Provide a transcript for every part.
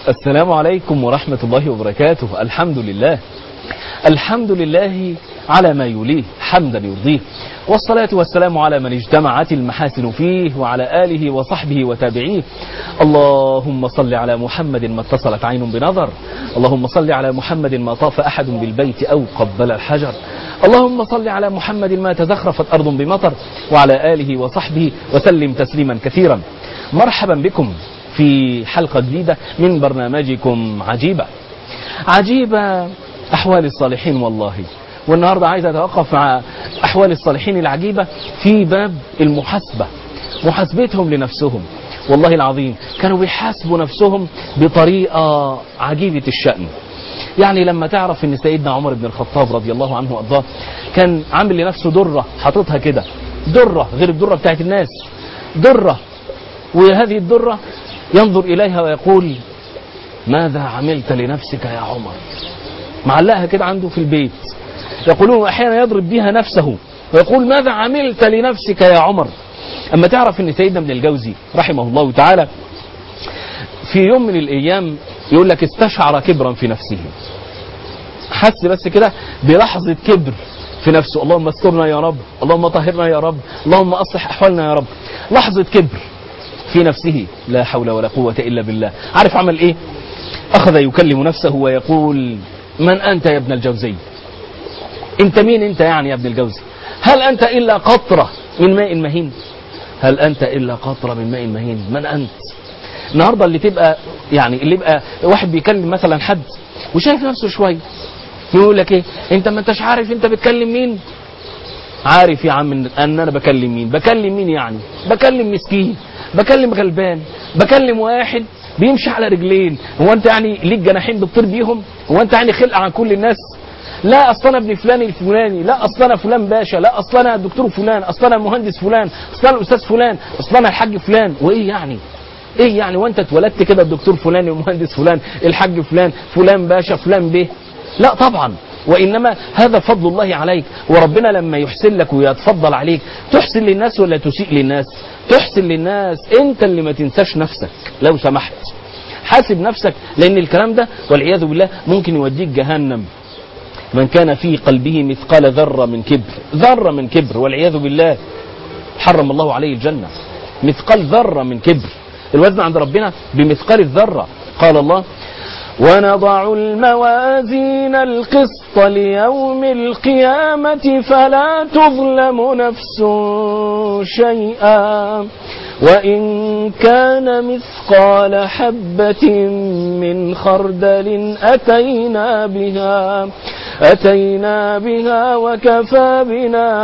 السلام عليكم ورحمة الله وبركاته الحمد لله الحمد لله على ما يليه حمدا يرضيه والصلاة والسلام على من اجتمعت المحاسن فيه وعلى آله وصحبه وتابعيه اللهم صل على محمد ما اتصلت عين بنظر اللهم صل على محمد ما طاف أحد بالبيت أو قبل الحجر اللهم صل على محمد ما تزخرفت أرض بمطر وعلى آله وصحبه وسلم تسليما كثيرا مرحبا بكم في حلقة جديدة من برنامجكم عجيبة عجيبة أحوال الصالحين والله والنهاردة عايز أتوقف مع أحوال الصالحين العجيبة في باب المحاسبة محاسبتهم لنفسهم والله العظيم كانوا بيحاسبوا نفسهم بطريقة عجيبة الشأن يعني لما تعرف ان سيدنا عمر بن الخطاب رضي الله عنه وارضاه كان عامل لنفسه درة حاططها كده درة غير الدرة بتاعت الناس درة وهذه الدرة ينظر إليها ويقول ماذا عملت لنفسك يا عمر معلقها كده عنده في البيت يقولون أحيانا يضرب بها نفسه ويقول ماذا عملت لنفسك يا عمر أما تعرف أن سيدنا ابن الجوزي رحمه الله تعالى في يوم من الأيام يقول لك استشعر كبرا في نفسه حس بس كده بلحظة كبر في نفسه اللهم استرنا يا رب اللهم طهرنا يا رب اللهم أصلح أحوالنا يا رب لحظة كبر في نفسه لا حول ولا قوة إلا بالله عارف عمل إيه أخذ يكلم نفسه ويقول من أنت يا ابن الجوزي أنت مين أنت يعني يا ابن الجوزي هل أنت إلا قطرة من ماء مهين هل أنت إلا قطرة من ماء مهين من أنت النهاردة اللي تبقى يعني اللي يبقى واحد بيكلم مثلا حد وشايف نفسه شوية يقول لك ايه انت ما انتش عارف انت بتكلم مين عارف يا عم ان انا بكلم مين بكلم مين يعني بكلم مسكين بكلم غلبان بكلم واحد بيمشي على رجلين هو انت يعني ليك جناحين بتطير بيهم هو انت يعني خلق عن كل الناس لا اصل انا ابن فلان الفلاني لا اصل انا فلان باشا لا اصل انا الدكتور فلان اصل انا المهندس فلان اصل انا الاستاذ فلان اصل انا الحاج فلان وايه يعني ايه يعني وانت اتولدت كده الدكتور فلان المهندس فلان الحاج فلان فلان باشا فلان به لا طبعا وإنما هذا فضل الله عليك وربنا لما يحسن لك ويتفضل عليك تحسن للناس ولا تسيء للناس تحسن للناس انت اللي ما تنساش نفسك لو سمحت حاسب نفسك لأن الكلام ده والعياذ بالله ممكن يوديك جهنم من كان في قلبه مثقال ذرة من كبر ذرة من كبر والعياذ بالله حرم الله عليه الجنة مثقال ذرة من كبر الوزن عند ربنا بمثقال الذرة قال الله ونضع الموازين القسط ليوم القيامة فلا تظلم نفس شيئا وإن كان مثقال حبة من خردل أتينا بها أتينا بها وكفى بنا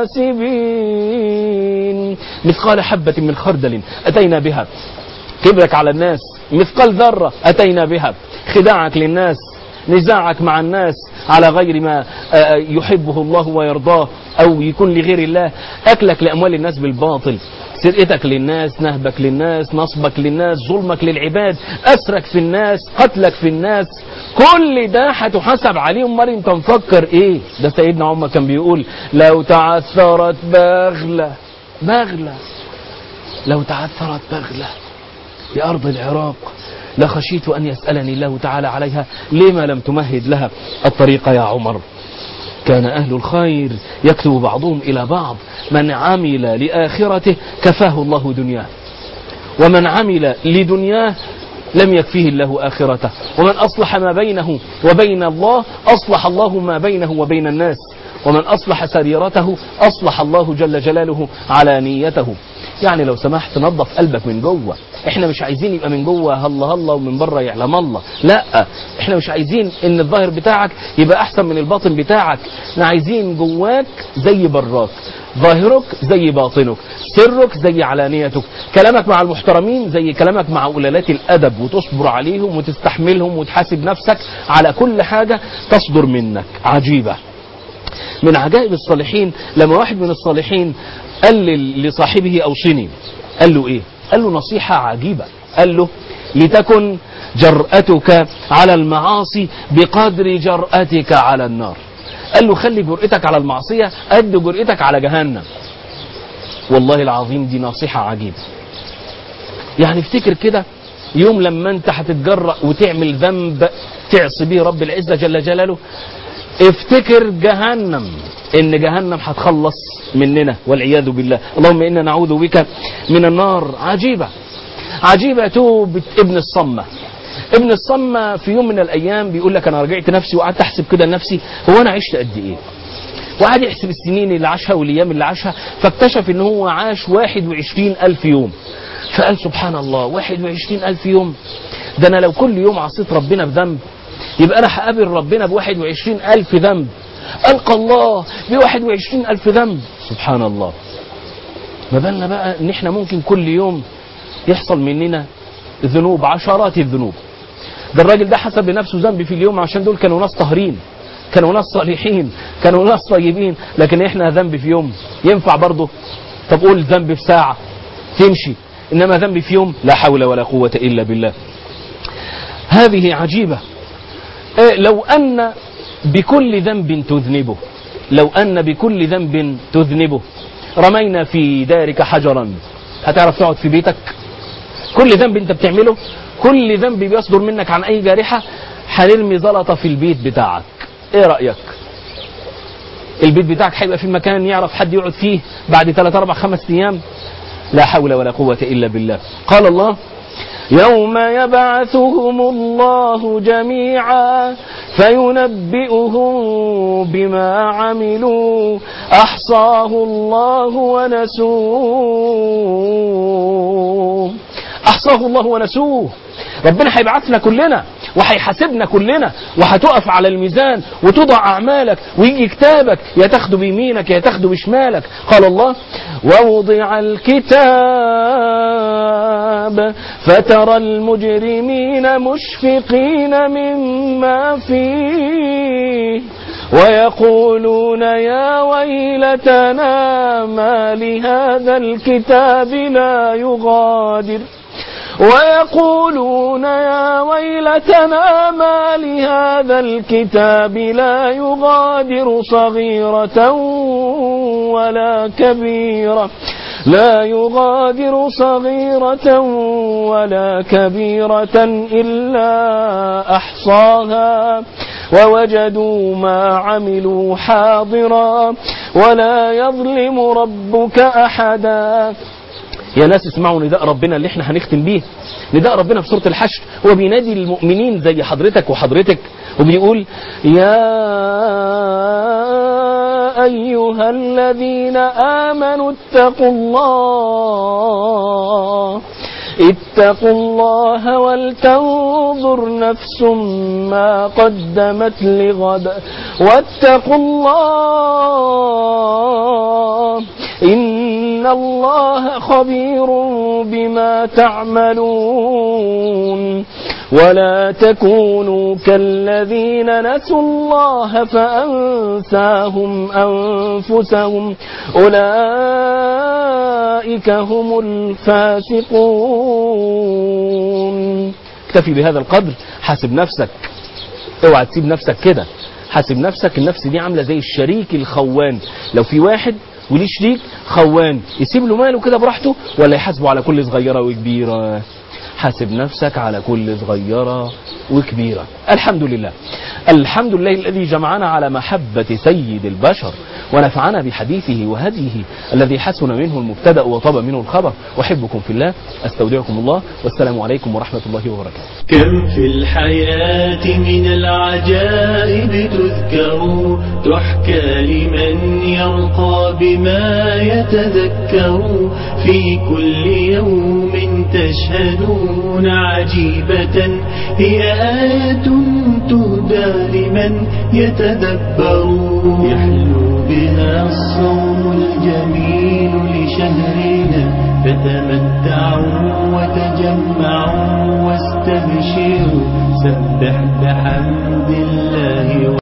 حاسبين مثقال حبة من خردل أتينا بها كبرك على الناس مثقال ذرة أتينا بها خداعك للناس نزاعك مع الناس على غير ما يحبه الله ويرضاه أو يكون لغير الله أكلك لأموال الناس بالباطل سرقتك للناس نهبك للناس نصبك للناس ظلمك للعباد أسرك في الناس قتلك في الناس كل ده هتحاسب عليه امال انت مفكر ايه ده سيدنا عمر كان بيقول لو تعثرت بغلة بغلة لو تعثرت بغلة بأرض العراق لخشيت أن يسألني الله تعالى عليها لما لم تمهد لها الطريق يا عمر كان أهل الخير يكتب بعضهم إلى بعض من عمل لآخرته كفاه الله دنياه ومن عمل لدنياه لم يكفيه الله آخرته ومن أصلح ما بينه وبين الله أصلح الله ما بينه وبين الناس ومن أصلح سريرته أصلح الله جل جلاله على نيته يعني لو سمحت نظف قلبك من جوه احنا مش عايزين يبقى من جوه هلا هلا ومن بره يعلم الله لا احنا مش عايزين ان الظاهر بتاعك يبقى احسن من الباطن بتاعك احنا عايزين جواك زي براك ظاهرك زي باطنك سرك زي علانيتك كلامك مع المحترمين زي كلامك مع قلالات الادب وتصبر عليهم وتستحملهم وتحاسب نفسك على كل حاجه تصدر منك عجيبه من عجائب الصالحين لما واحد من الصالحين قال لصاحبه أوصني قال له إيه قال له نصيحة عجيبة قال له لتكن جرأتك على المعاصي بقدر جرأتك على النار قال له خلي جرأتك على المعصية قد جرأتك على جهنم والله العظيم دي نصيحة عجيبة يعني افتكر كده يوم لما انت هتتجرأ وتعمل ذنب تعصي به رب العزة جل جلاله افتكر جهنم ان جهنم هتخلص مننا والعياذ بالله اللهم انا نعوذ بك من النار عجيبة عجيبة توبة ابن الصمة ابن الصمة في يوم من الايام بيقول لك انا رجعت نفسي وقعدت احسب كده لنفسي هو انا عشت قد ايه وقعد يحسب السنين اللي عاشها والايام اللي عاشها فاكتشف ان هو عاش 21 الف يوم فقال سبحان الله 21 الف يوم ده انا لو كل يوم عصيت ربنا بذنب يبقى انا هقابل ربنا ب 21 الف ذنب القى الله ب 21 الف ذنب سبحان الله ما بالنا بقى ان احنا ممكن كل يوم يحصل مننا ذنوب عشرات الذنوب ده الراجل ده حسب لنفسه ذنب في اليوم عشان دول كانوا ناس طاهرين كانوا ناس صالحين كانوا ناس طيبين لكن احنا ذنب في يوم ينفع برضه طب قول ذنب في ساعة تمشي انما ذنب في يوم لا حول ولا قوة الا بالله هذه عجيبة إيه لو ان بكل ذنب تذنبه لو ان بكل ذنب تذنبه رمينا في دارك حجرا هتعرف تقعد في بيتك كل ذنب انت بتعمله كل ذنب بيصدر منك عن اي جارحة هنرمي زلطة في البيت بتاعك ايه رأيك البيت بتاعك هيبقى في مكان يعرف حد يقعد فيه بعد 3 4 5 ايام لا حول ولا قوة الا بالله قال الله يوم يبعثهم الله جميعا فينبئهم بما عملوا احصاه الله ونسوه احصاه الله ونسوه ربنا هيبعثنا كلنا وهيحاسبنا كلنا وهتقف على الميزان وتضع اعمالك ويجي كتابك يا تاخده بيمينك يا تاخده بشمالك قال الله ووضع الكتاب فترى المجرمين مشفقين مما فيه ويقولون يا ويلتنا ما لهذا الكتاب لا يغادر ويقولون يا ويلتنا ما لهذا الكتاب لا يغادر صغيرة ولا كبيرة لا يغادر صغيرة ولا كبيرة إلا أحصاها ووجدوا ما عملوا حاضرا ولا يظلم ربك أحدا يا ناس اسمعوا نداء ربنا اللي احنا هنختم بيه نداء ربنا في سورة الحشر هو بينادي المؤمنين زي حضرتك وحضرتك وبيقول يا أيها الذين آمنوا اتقوا الله اتقوا الله ولتنظر نفس ما قدمت لغد واتقوا الله إن الله خبير بما تعملون ولا تكونوا كالذين نسوا الله فأنساهم أنفسهم أولئك هم الفاسقون اكتفي بهذا القدر حاسب نفسك اوعى تسيب نفسك كده حاسب نفسك النفس دي عاملة زي الشريك الخوان لو في واحد وليه شريك خوان يسيب له ماله كده براحته ولا يحاسبه على كل صغيرة وكبيرة حاسب نفسك على كل صغيرة وكبيرة الحمد لله الحمد لله الذي جمعنا على محبة سيد البشر ونفعنا بحديثه وهديه الذي حسن منه المبتدأ وطاب منه الخبر أحبكم في الله أستودعكم الله والسلام عليكم ورحمة الله وبركاته كم في الحياة من العجائب تذكر تحكى لمن يرقى بما يتذكر في كل يوم تشهدون عجيبة هي آية تهدى لمن يتدبر يحلو بها الصوم الجميل لشهرنا فتمتعوا وتجمعوا واستبشروا سبح بحمد الله